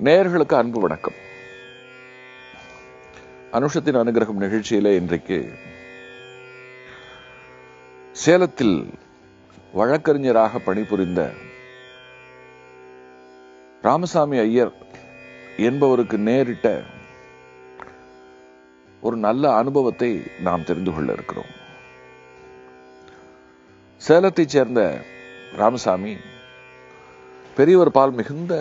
நேயர்களுக்கு அன்பு வணக்கம் அனுஷத்தின் அனுகிரகம் நிகழ்ச்சியிலே இன்றைக்கு சேலத்தில் வழக்கறிஞராக பணிபுரிந்த ராமசாமி ஐயர் என்பவருக்கு நேரிட்ட ஒரு நல்ல அனுபவத்தை நாம் தெரிந்து கொள்ள இருக்கிறோம் சேலத்தைச் சேர்ந்த ராமசாமி பெரியவர் பால் மிகுந்த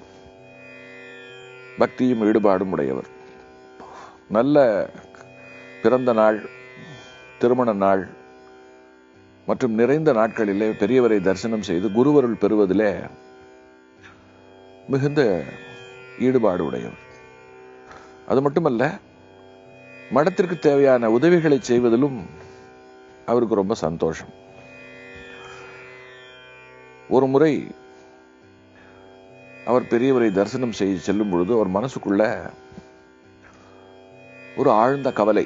பக்தியும் ஈடுபாடும் உடையவர் நல்ல பிறந்த நாள் திருமண நாள் மற்றும் நிறைந்த நாட்களிலே பெரியவரை தரிசனம் செய்து குருவருள் பெறுவதிலே மிகுந்த ஈடுபாடு உடையவர் அது மட்டுமல்ல மடத்திற்கு தேவையான உதவிகளை செய்வதிலும் அவருக்கு ரொம்ப சந்தோஷம் ஒரு முறை அவர் பெரியவரை தரிசனம் செய்ய செல்லும் பொழுது அவர் மனசுக்குள்ள ஒரு ஆழ்ந்த கவலை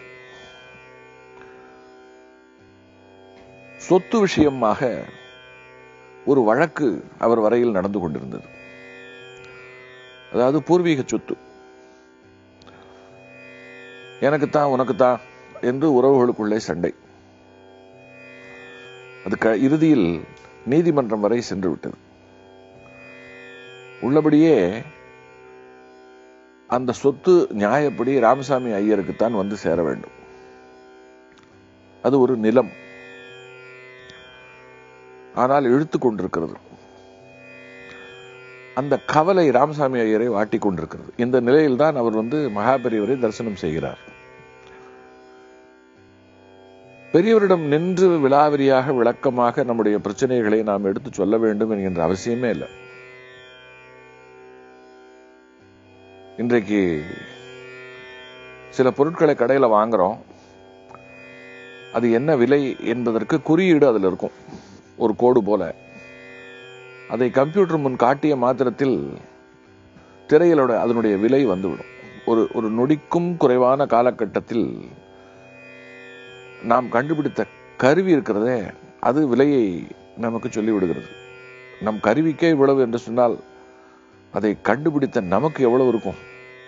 சொத்து விஷயமாக ஒரு வழக்கு அவர் வரையில் நடந்து கொண்டிருந்தது அதாவது பூர்வீக சொத்து எனக்குத்தான் உனக்குத்தான் என்று உறவுகளுக்குள்ளே சண்டை அது க இறுதியில் நீதிமன்றம் வரை சென்று விட்டது உள்ளபடியே அந்த சொத்து நியாயப்படி ராமசாமி ஐயருக்குத்தான் வந்து சேர வேண்டும் அது ஒரு நிலம் ஆனால் இழுத்து கொண்டிருக்கிறது அந்த கவலை ராமசாமி ஐயரை வாட்டி கொண்டிருக்கிறது இந்த நிலையில் தான் அவர் வந்து மகாபெரியவரை தரிசனம் செய்கிறார் பெரியவரிடம் நின்று விலாவரியாக விளக்கமாக நம்முடைய பிரச்சனைகளை நாம் எடுத்து சொல்ல வேண்டும் என்கின்ற அவசியமே இல்லை இன்றைக்கு சில பொருட்களை கடையில வாங்குறோம் அது என்ன விலை என்பதற்கு குறியீடு அதுல இருக்கும் ஒரு கோடு போல அதை கம்ப்யூட்டர் முன் காட்டிய மாத்திரத்தில் திரையிலோட அதனுடைய விலை வந்துவிடும் ஒரு ஒரு நொடிக்கும் குறைவான காலகட்டத்தில் நாம் கண்டுபிடித்த கருவி இருக்கிறதே அது விலையை நமக்கு சொல்லிவிடுகிறது நம் கருவிக்கே இவ்வளவு என்று சொன்னால் அதை கண்டுபிடித்த நமக்கு எவ்வளவு இருக்கும்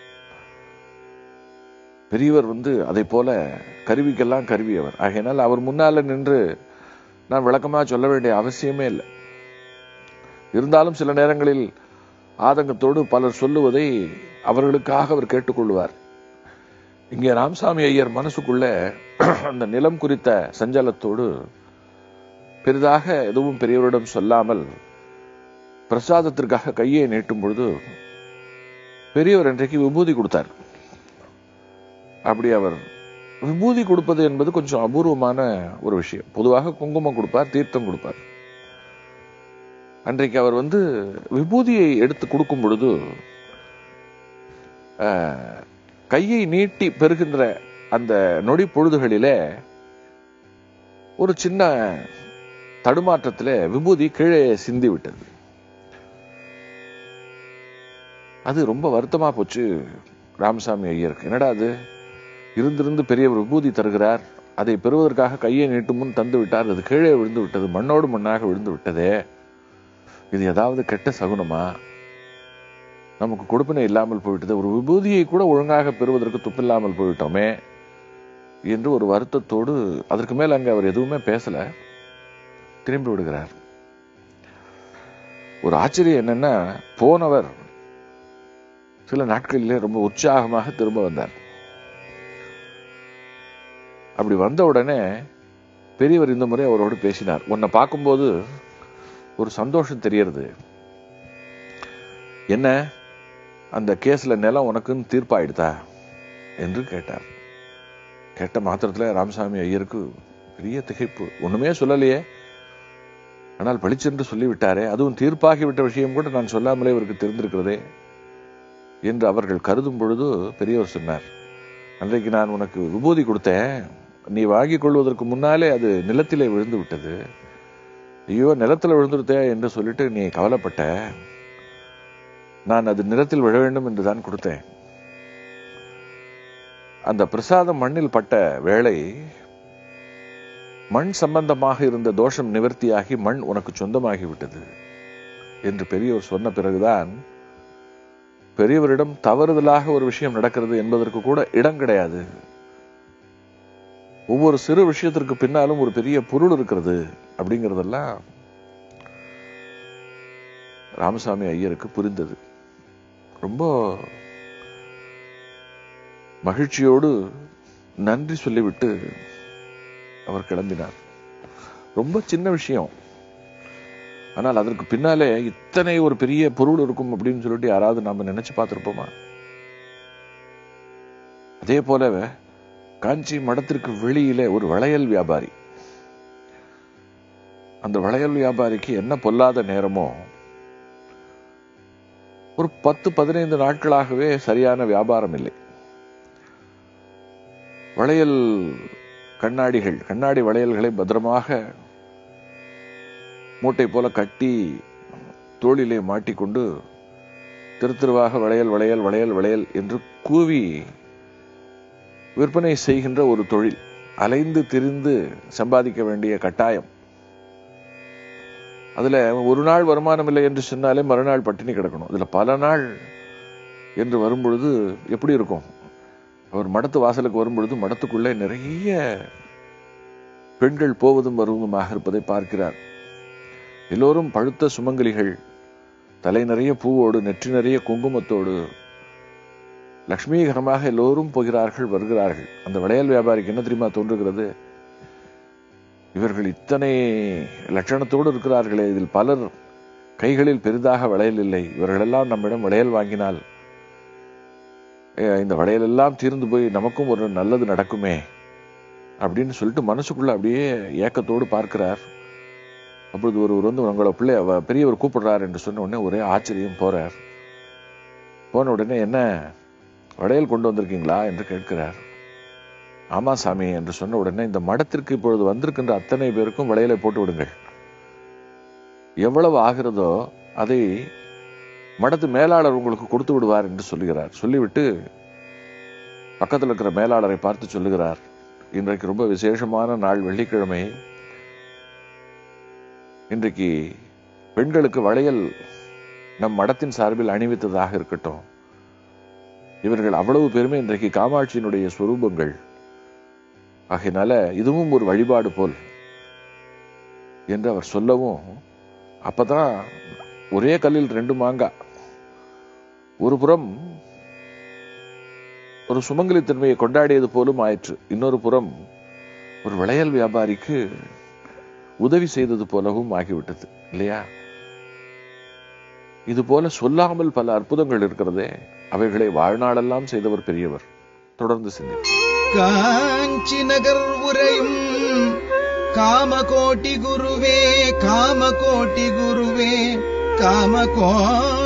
பெரியவர் வந்து அதை போல கருவிக்கெல்லாம் கருவியவர் ஆகையினால் அவர் முன்னால நின்று நான் விளக்கமா சொல்ல வேண்டிய அவசியமே இல்லை இருந்தாலும் சில நேரங்களில் ஆதங்கத்தோடு பலர் சொல்லுவதை அவர்களுக்காக அவர் கேட்டுக்கொள்வார் இங்கே ராமசாமி ஐயர் மனசுக்குள்ள அந்த நிலம் குறித்த சஞ்சலத்தோடு பெரிதாக எதுவும் பெரியவரிடம் சொல்லாமல் பிரசாதத்திற்காக கையை நீட்டும் பொழுது பெரியவர் இன்றைக்கு விபூதி கொடுத்தார் அப்படி அவர் விபூதி கொடுப்பது என்பது கொஞ்சம் அபூர்வமான ஒரு விஷயம் பொதுவாக குங்குமம் கொடுப்பார் தீர்த்தம் கொடுப்பார் அன்றைக்கு அவர் வந்து விபூதியை எடுத்து கொடுக்கும் பொழுது கையை நீட்டி பெறுகின்ற அந்த நொடி பொழுதுகளிலே ஒரு சின்ன தடுமாற்றத்திலே விபூதி கீழே சிந்தி விட்டது அது ரொம்ப வருத்தமா போச்சு ராமசாமி ஐயருக்கு என்னடா அது இருந்திருந்து பெரியவர் விபூதி தருகிறார் அதை பெறுவதற்காக கையை நீட்டும் முன் தந்து விட்டார் அது கீழே விழுந்து விட்டது மண்ணோடு மண்ணாக விழுந்து விட்டதே இது ஏதாவது கெட்ட சகுனமா நமக்கு கொடுப்பினை இல்லாமல் போயிட்டது ஒரு விபூதியை கூட ஒழுங்காக பெறுவதற்கு துப்பில்லாமல் போயிட்டோமே என்று ஒரு வருத்தத்தோடு அதற்கு மேல் அங்க அவர் எதுவுமே பேசல திரும்பி விடுகிறார் ஒரு ஆச்சரியம் என்னன்னா போனவர் சில நாட்களிலே ரொம்ப உற்சாகமாக திரும்ப வந்தார் அப்படி வந்த உடனே பெரியவர் இந்த முறை அவரோடு பேசினார் உன்னை பார்க்கும்போது ஒரு சந்தோஷம் தெரியறது என்ன அந்த கேஸ்ல நிலம் உனக்குன்னு தீர்ப்பாயிடுதா என்று கேட்டார் கேட்ட மாத்திரத்துல ராமசாமி ஐயருக்கு பெரிய திகைப்பு ஒண்ணுமே சொல்லலையே ஆனால் பளிச்சென்று சொல்லிவிட்டாரே அதுவும் தீர்ப்பாகிவிட்ட விஷயம் கூட நான் சொல்லாமலே இவருக்கு தெரிந்திருக்கிறதே என்று அவர்கள் கருதும் பொழுது பெரியவர் சொன்னார் அன்றைக்கு நான் உனக்கு விபூதி கொடுத்தேன் நீ வாங்கி கொள்வதற்கு முன்னாலே அது நிலத்திலே விழுந்து விட்டது ஐயோ நிலத்துல விழுந்துருத்தே என்று சொல்லிட்டு நீ கவலைப்பட்ட நான் அது நிலத்தில் விழ வேண்டும் என்று தான் கொடுத்தேன் அந்த பிரசாதம் மண்ணில் பட்ட வேளை மண் சம்பந்தமாக இருந்த தோஷம் நிவர்த்தியாகி மண் உனக்கு சொந்தமாகி விட்டது என்று பெரியவர் சொன்ன பிறகுதான் பெரியவரிடம் தவறுதலாக ஒரு விஷயம் நடக்கிறது என்பதற்கு கூட இடம் கிடையாது ஒவ்வொரு சிறு விஷயத்திற்கு பின்னாலும் ஒரு பெரிய பொருள் இருக்கிறது அப்படிங்கறதெல்லாம் ராமசாமி ஐயருக்கு புரிந்தது ரொம்ப மகிழ்ச்சியோடு நன்றி சொல்லிவிட்டு அவர் கிளம்பினார் ரொம்ப சின்ன விஷயம் ஆனால் அதற்கு பின்னாலே இத்தனை ஒரு பெரிய பொருள் இருக்கும் அப்படின்னு சொல்லிட்டு யாராவது நாம நினைச்சு பார்த்திருப்போமா அதே போல காஞ்சி மடத்திற்கு வெளியிலே ஒரு வளையல் வியாபாரி அந்த வளையல் வியாபாரிக்கு என்ன பொல்லாத நேரமோ ஒரு பத்து பதினைந்து நாட்களாகவே சரியான வியாபாரம் இல்லை வளையல் கண்ணாடிகள் கண்ணாடி வளையல்களை பத்திரமாக மூட்டை போல கட்டி தோளிலே மாட்டிக்கொண்டு தெரு தெருவாக வளையல் வளையல் வளையல் வளையல் என்று கூவி விற்பனை செய்கின்ற ஒரு தொழில் அலைந்து திரிந்து சம்பாதிக்க வேண்டிய கட்டாயம் அதுல ஒரு நாள் வருமானம் இல்லை என்று சொன்னாலே மறுநாள் பட்டினி கிடக்கணும் இதுல பல நாள் என்று வரும்பொழுது எப்படி இருக்கும் அவர் மடத்து வாசலுக்கு வரும்பொழுது மடத்துக்குள்ளே நிறைய பெண்கள் போவதும் வருவதுமாக இருப்பதை பார்க்கிறார் எல்லோரும் பழுத்த சுமங்கலிகள் தலை நிறைய பூவோடு நெற்றி நிறைய குங்குமத்தோடு லக்ஷ்மீகரமாக எல்லோரும் போகிறார்கள் வருகிறார்கள் அந்த வளையல் வியாபாரிக்கு என்ன தெரியுமா தோன்றுகிறது இவர்கள் இத்தனை லட்சணத்தோடு இருக்கிறார்களே இதில் பலர் கைகளில் பெரிதாக வளையல் இல்லை இவர்களெல்லாம் நம்மிடம் வளையல் வாங்கினால் இந்த வளையல் எல்லாம் தீர்ந்து போய் நமக்கும் ஒரு நல்லது நடக்குமே அப்படின்னு சொல்லிட்டு மனசுக்குள்ள அப்படியே ஏக்கத்தோடு பார்க்கிறார் அப்பொழுது ஒருவர் வந்து உங்களை பிள்ளை பெரியவர் கூப்பிடுறார் என்று சொன்ன உடனே ஒரே ஆச்சரியம் போறார் போன உடனே என்ன வளையல் கொண்டு வந்திருக்கீங்களா என்று கேட்கிறார் ஆமா சாமி என்று சொன்ன உடனே இந்த மடத்திற்கு இப்பொழுது வந்திருக்கின்ற அத்தனை பேருக்கும் வளையலை போட்டு விடுங்கள் எவ்வளவு ஆகிறதோ அதை மடத்து மேலாளர் உங்களுக்கு கொடுத்து விடுவார் என்று சொல்லுகிறார் சொல்லிவிட்டு பக்கத்தில் இருக்கிற மேலாளரை பார்த்து சொல்லுகிறார் இன்றைக்கு ரொம்ப விசேஷமான நாள் வெள்ளிக்கிழமை இன்றைக்கு பெண்களுக்கு வளையல் நம் மடத்தின் சார்பில் அணிவித்ததாக இருக்கட்டும் இவர்கள் அவ்வளவு பெருமை இன்றைக்கு காமாட்சியினுடைய ஸ்வரூபங்கள் ஆகையினால இதுவும் ஒரு வழிபாடு போல் என்று அவர் சொல்லவும் அப்பதான் ஒரே கல்லில் ரெண்டு மாங்காய் ஒரு புறம் ஒரு சுமங்கலித்தன்மையை கொண்டாடியது போலும் ஆயிற்று இன்னொரு புறம் ஒரு விளையல் வியாபாரிக்கு உதவி செய்தது போலவும் ஆகிவிட்டது இல்லையா இது போல சொல்லாமல் பல அற்புதங்கள் இருக்கிறதே அவைகளை வாழ்நாளெல்லாம் செய்தவர் பெரியவர் தொடர்ந்து சிந்தி காஞ்சி நகர் உரையும் காமகோட்டி குருவே காமகோட்டி குருவே காமகோட்டி